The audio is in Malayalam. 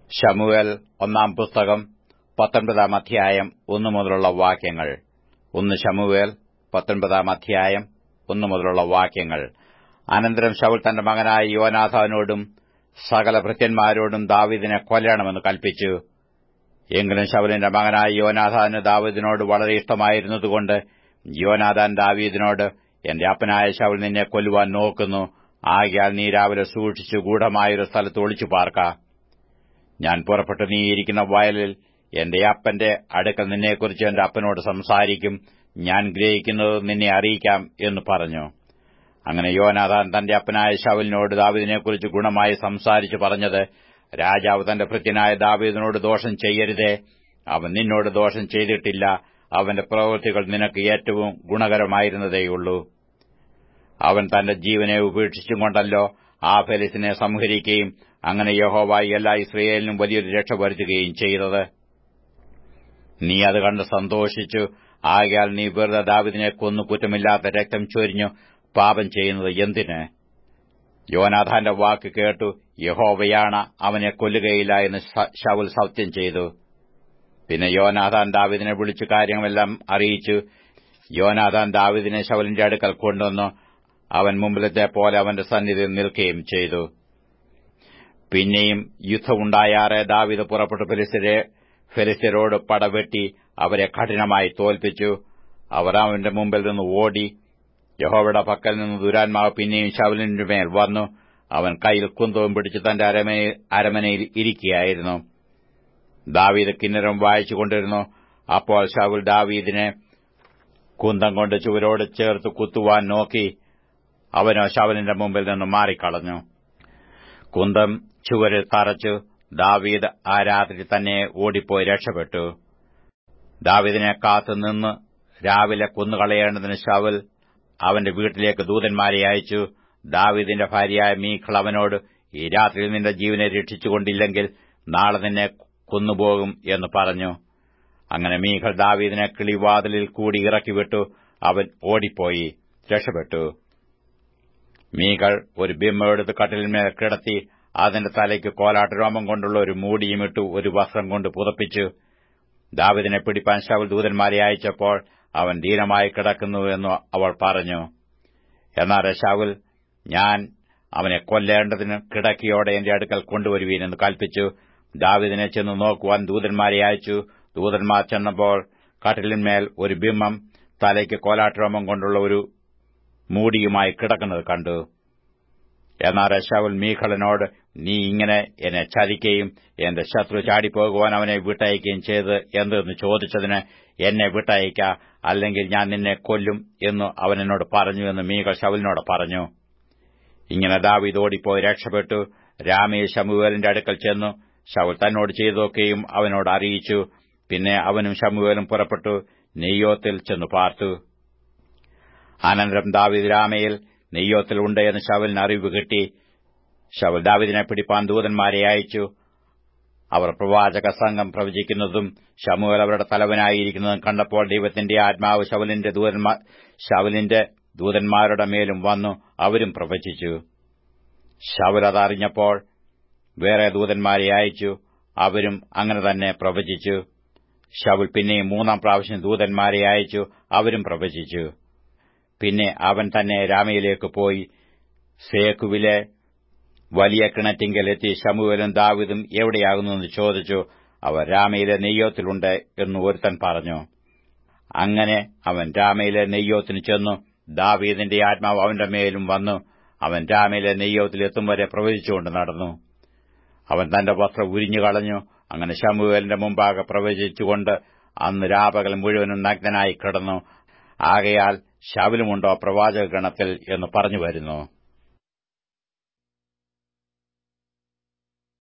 ശമുവേൽ ഒന്നാം പുസ്തകം പത്തൊൻപതാം അധ്യായം ഒന്നു മുതലുള്ള വാക്യങ്ങൾ ഒന്ന് ശമുവേൽ പത്തൊൻപതാം അധ്യായം ഒന്നു മുതലുള്ള വാക്യങ്ങൾ അനന്തരം ശൗൽ തന്റെ മകനായ യോനാഥാനോടും സകല ഭൃത്യന്മാരോടും ദാവീദിനെ കൊല്ലണമെന്ന് കൽപ്പിച്ചു എങ്കിലും ശൗലിന്റെ മകനായ യോനാഥാന് ദാവീദിനോട് വളരെ ഇഷ്ടമായിരുന്നതുകൊണ്ട് യോനാഥാൻ ദാവീദിനോട് എന്റെ അപ്പനായ ശൗൽ നിന്നെ കൊല്ലുവാൻ നോക്കുന്നു ആകയാൽ നീ രാവിലെ സൂക്ഷിച്ചു ഗൂഢമായൊരു സ്ഥലത്ത് ഒളിച്ചു പാർക്ക ഞാൻ പുറപ്പെട്ട് നീ ഇരിക്കുന്ന വയലിൽ എന്റെ അപ്പന്റെ അടുക്കൽ നിന്നെക്കുറിച്ച് എന്റെ അപ്പനോട് സംസാരിക്കും ഞാൻ ഗ്രഹിക്കുന്നത് നിന്നെ അറിയിക്കാം എന്ന് പറഞ്ഞു അങ്ങനെ യോനാഥാൻ തന്റെ അപ്പനായ ശവലിനോട് ദാവീദിനെക്കുറിച്ച് ഗുണമായി സംസാരിച്ചു പറഞ്ഞത് രാജാവ് തന്റെ ഭൃത്യനായ ദാവീദിനോട് ദോഷം ചെയ്യരുതേ അവൻ നിന്നോട് ദോഷം ചെയ്തിട്ടില്ല അവന്റെ പ്രവൃത്തികൾ നിനക്ക് ഏറ്റവും ഗുണകരമായിരുന്നതേയുള്ളൂ അവൻ തന്റെ ജീവനെ ഉപേക്ഷിച്ചും കൊണ്ടല്ലോ ആ ഫെലിസിനെ സംഹരിക്കുകയും അങ്ങനെ യഹോവായി എല്ലാ ഇസ്രയേലിനും വലിയൊരു രക്ഷ വരുത്തുകയും ചെയ്തത് നീ അത് കണ്ട് സന്തോഷിച്ചു ആകയാൽ നീ വെറുതെ ദാവിദിനെ കൊന്നു കുറ്റമില്ലാത്ത രക്തം ചൊരിഞ്ഞു പാപം ചെയ്യുന്നത് എന്തിന് യോനാഥാന്റെ വാക്ക് കേട്ടു യഹോവയാണ് അവനെ കൊല്ലുകയില്ല എന്ന് ശൗൽ സത്യം ചെയ്തു പിന്നെ യോനാഥാൻ ദാവിദിനെ വിളിച്ചു കാര്യങ്ങളെല്ലാം അറിയിച്ചു യോനാഥാൻ ദാവിദിനെ ശൗലിന്റെ അടുക്കൽ കൊണ്ടുവന്നു അവൻ മുമ്പിലത്തെ പോലെ അവന്റെ സന്നിധിയിൽ നിൽക്കുകയും ചെയ്തു പിന്നെയും യുദ്ധമുണ്ടായാറെ ദാവിദ് പുറപ്പെട്ടു ഫെലിസ്തരെ ഫെലിസ്തരോട് പടവെട്ടി അവരെ കഠിനമായി തോൽപ്പിച്ചു അവർ അവന്റെ മുമ്പിൽ നിന്ന് ഓടി യഹോവയുടെ പക്കൽ നിന്ന് ദുരാത്മാവ് പിന്നെയും ശവലിന്റെ മേൽ വന്നു അവൻ കയ്യിൽ കുന്തവും പിടിച്ച് തന്റെ അരമനയിൽ ഇരിക്കുകയായിരുന്നു ദാവീദ് കിന്നരം വായിച്ചുകൊണ്ടിരുന്നു അപ്പോൾ ശൗൽ ദാവീദിനെ കുന്തം കൊണ്ട് ചുവരോട് ചേർത്ത് കുത്തുവാൻ നോക്കി അവനോ ശവലിന്റെ മുമ്പിൽ നിന്ന് മാറിക്കളഞ്ഞു കുന്തം ചുവരിൽ തറച്ചു ദാവീദ് ആ രാത്രി തന്നെ ഓടിപ്പോയി രക്ഷപ്പെട്ടു ദാവീദിനെ കാത്തുനിന്ന് രാവിലെ കുന്നുകളയേണ്ടതിന് ശവൽ അവന്റെ വീട്ടിലേക്ക് ദൂതന്മാരെ അയച്ചു ദാവീദിന്റെ ഭാര്യയായ മീഖൾ അവനോട് ഈ രാത്രിയിൽ നിന്റെ ജീവനെ രക്ഷിച്ചുകൊണ്ടില്ലെങ്കിൽ നാളെ നിന്നെ കൊന്നുപോകും എന്ന് പറഞ്ഞു അങ്ങനെ മീഖൾ ദാവീദിനെ കിളിവാതിലിൽ കൂടി ഇറക്കിവിട്ടു അവൻ ഓടിപ്പോയി രക്ഷപ്പെട്ടു മീകൾ ഒരു ബിംബമെടുത്ത് കട്ടിലിന്മേൽ കിടത്തി അതിന്റെ തലയ്ക്ക് കോലാട്ടുരോമം കൊണ്ടുള്ള ഒരു മൂടിയും ഇട്ടു ഒരു വസ്ത്രം കൊണ്ട് പുതപ്പിച്ചു ദാവിദിനെ പിടിപ്പാൻ ശവൽ ദൂതന്മാരെ അയച്ചപ്പോൾ അവൻ ദീനമായി കിടക്കുന്നുവെന്നു അവൾ പറഞ്ഞു എന്നാൽ ശവൽ ഞാൻ അവനെ കൊല്ലേണ്ടതിന് കിടക്കിയോടെ എന്റെ അടുക്കൽ കൊണ്ടുവരുവീനെന്ന് കൽപ്പിച്ചു ദാവിദിനെ ചെന്ന് നോക്കുവാൻ ദൂതന്മാരെ അയച്ചു ദൂതന്മാർ ചെന്നപ്പോൾ കട്ടിലിന്മേൽ ഒരു ബിംബം തലയ്ക്ക് കോലാട്ടുരോമം കൊണ്ടുള്ള ഒരു മൂടിയുമായി കിടക്കുന്നത് കണ്ടു എന്നാൽ ശൗൽ മീഖളനോട് നീ ഇങ്ങനെ എന്നെ ചതിക്കുകയും എന്റെ ശത്രു ചാടിപ്പോകുവാൻ അവനെ വിട്ടയക്കുകയും ചെയ്ത് എന്തെന്ന് ചോദിച്ചതിന് എന്നെ വിട്ടയക്ക അല്ലെങ്കിൽ ഞാൻ നിന്നെ കൊല്ലും എന്ന് അവൻ എന്നോട് പറഞ്ഞു എന്ന് മീഖൾ ശൗലിനോട് പറഞ്ഞു ഇങ്ങനെ ദാവീദ് ഓടിപ്പോയി രക്ഷപ്പെട്ടു രാമയെ ശമുവേലിന്റെ അടുക്കൽ ചെന്നു ശൗൽ തന്നോട് ചെയ്തൊക്കെയും അവനോട് അറിയിച്ചു പിന്നെ അവനും ശമുവേലും പുറപ്പെട്ടു നെയ്യോത്തിൽ ചെന്നു പാർത്തു അനന്തരം ദാവീദ് രാമയിൽ നെയ്യോത്തിൽ ഉണ്ട് എന്ന് ശവലിന് അറിവ് കിട്ടി ശവൽ ദാവിദിനെ പിടിപ്പാൻ ദൂതന്മാരെ അയച്ചു അവർ പ്രവാചക സംഘം പ്രവചിക്കുന്നതും ശമുവൽ അവരുടെ തലവനായിരിക്കുന്നതും കണ്ടപ്പോൾ ദൈവത്തിന്റെ ആത്മാവ് ശവലിന്റെ ശവലിന്റെ ദൂതന്മാരുടെ മേലും വന്നു അവരും പ്രവചിച്ചു ശവൽ അതറിഞ്ഞപ്പോൾ വേറെ ദൂതന്മാരെ അയച്ചു അവരും അങ്ങനെ തന്നെ പ്രവചിച്ചു ശവുൽ പിന്നെയും മൂന്നാം പ്രാവശ്യം ദൂതന്മാരെ അയച്ചു അവരും പ്രവചിച്ചു പിന്നെ അവൻ തന്നെ രാമയിലേക്ക് പോയി സേക്കുവിലെ വലിയ കിണറ്റിങ്കലെത്തി ശമുവലും ദാവിദും എവിടെയാകുന്നെന്ന് ചോദിച്ചു അവർ രാമയിലെ നെയ്യോത്തിലുണ്ട് എന്ന് ഒരുത്തൻ പറഞ്ഞു അങ്ങനെ അവൻ രാമയിലെ നെയ്യോത്തിന് ചെന്നു ദാവീദിന്റെ ആത്മാവ് അവന്റെ മേലും വന്നു അവൻ രാമയിലെ നെയ്യോത്തിൽ എത്തും വരെ പ്രവചിച്ചുകൊണ്ട് നടന്നു അവൻ തന്റെ വസ്ത്രം ഉരിഞ്ഞു കളഞ്ഞു അങ്ങനെ ശമുവേലിന്റെ മുമ്പാകെ പ്രവചിച്ചുകൊണ്ട് അന്ന് രാപകൽ മുഴുവനും നഗ്നനായി കിടന്നു ആകയാൽ ശവലുമുണ്ടോ പ്രവാചക ഗണത്തിൽ എന്ന് പറഞ്ഞു വരുന്നു